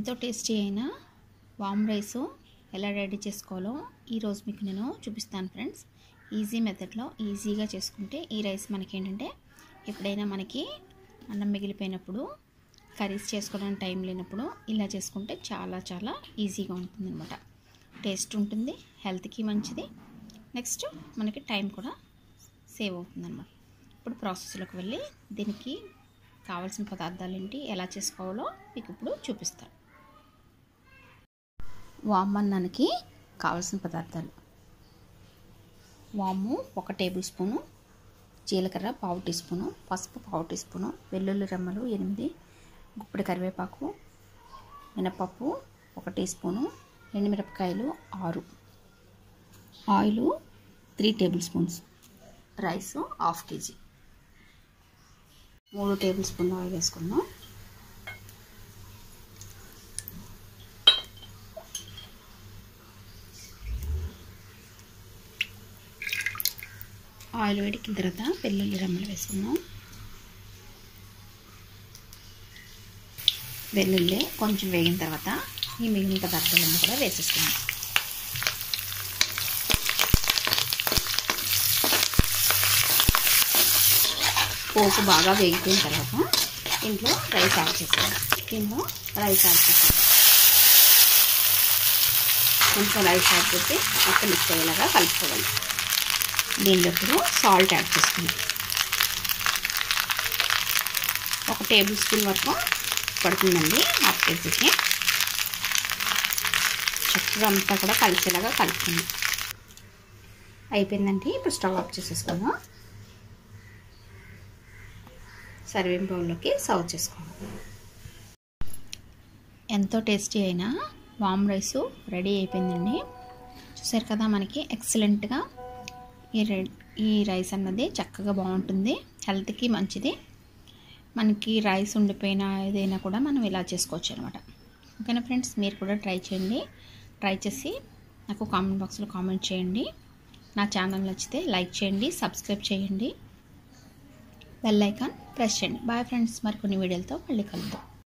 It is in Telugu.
ఎంతో టేస్టీ అయిన వామ్ రైస్ ఎలా రెడీ చేసుకోవాలో ఈరోజు మీకు నేను చూపిస్తాను ఫ్రెండ్స్ ఈజీ మెథడ్లో ఈజీగా చేసుకుంటే ఈ రైస్ మనకి ఏంటంటే ఎప్పుడైనా మనకి అన్నం మిగిలిపోయినప్పుడు కర్రీస్ చేసుకోవడానికి టైం లేనప్పుడు ఇలా చేసుకుంటే చాలా చాలా ఈజీగా ఉంటుంది అనమాట టేస్ట్ ఉంటుంది హెల్త్కి మంచిది నెక్స్ట్ మనకి టైం కూడా సేవ్ అవుతుంది అనమాట ఇప్పుడు ప్రాసెస్లోకి వెళ్ళి దీనికి కావాల్సిన పదార్థాలు ఏంటి ఎలా చేసుకోవాలో మీకు ఇప్పుడు చూపిస్తాను వామ్ అన్నానికి కావాల్సిన పదార్థాలు వాము ఒక టేబుల్ స్పూను జీలకర్ర పావు టీ స్పూను పసుపు పావు టీ స్పూను వెల్లుల్లి రెమ్మలు ఎనిమిది గుప్పిడి కరివేపాకు మినపప్పు ఒక టీ స్పూను ఎండుమిరపకాయలు ఆరు oil three tablespoons rice half KG మూడు టేబుల్ స్పూన్లు ఆయిల్ వేసుకుందాం ఆయిల్ వేడికిన తర్వాత వెల్లుల్లి రెమ్మలు వేసుకుందాం వెల్లుల్లి కొంచెం వేగిన తర్వాత ఈ మిగిలిన పదార్థాలన్నీ కూడా వేసేసుకుందాం పోపు బాగా వేగిపోయిన తర్వాత ఇంట్లో రైస్ యాడ్ చేసాను దీంట్లో రైస్ యాడ్ చేసాను కొంచెం రైస్ యాడ్ చేసి మొత్తం మిక్స్ అయ్యేలాగా కలుపుకోవాలి దీనిలో ఇప్పుడు సాల్ట్ యాడ్ చేసుకుందాం ఒక టేబుల్ స్పూన్ వరకు పడుతుందండి హాఫ్ కేజీకి చక్కగా అంతా కూడా కలిసేలాగా కలుపుకుందాం అయిపోయిందండి ఇప్పుడు స్టవ్ ఆఫ్ చేసేసుకుందాం సర్వింగ్ బౌల్లోకి సర్వ్ చేసుకోవాలి ఎంతో టేస్టీ అయిన వామ్ రైస్ రెడీ అయిపోయిందండి చూసారు కదా మనకి ఎక్సలెంట్గా ఈ ఈ రైస్ అన్నది చక్కగా బాగుంటుంది హెల్త్కి మంచిది మనకి రైస్ ఉండిపోయిన ఏదైనా కూడా మనం ఇలా చేసుకోవచ్చు అనమాట ఓకేనా ఫ్రెండ్స్ మీరు కూడా ట్రై చేయండి ట్రై చేసి నాకు కామెంట్ బాక్స్లో కామెంట్ చేయండి నా ఛానల్ నచ్చితే లైక్ చేయండి సబ్స్క్రైబ్ చేయండి బెల్ ఐకాన్ ప్రెస్ చేయండి బాయ్ ఫ్రెండ్స్ మరికొన్ని వీడియోలతో మళ్ళీ కలుద్దాం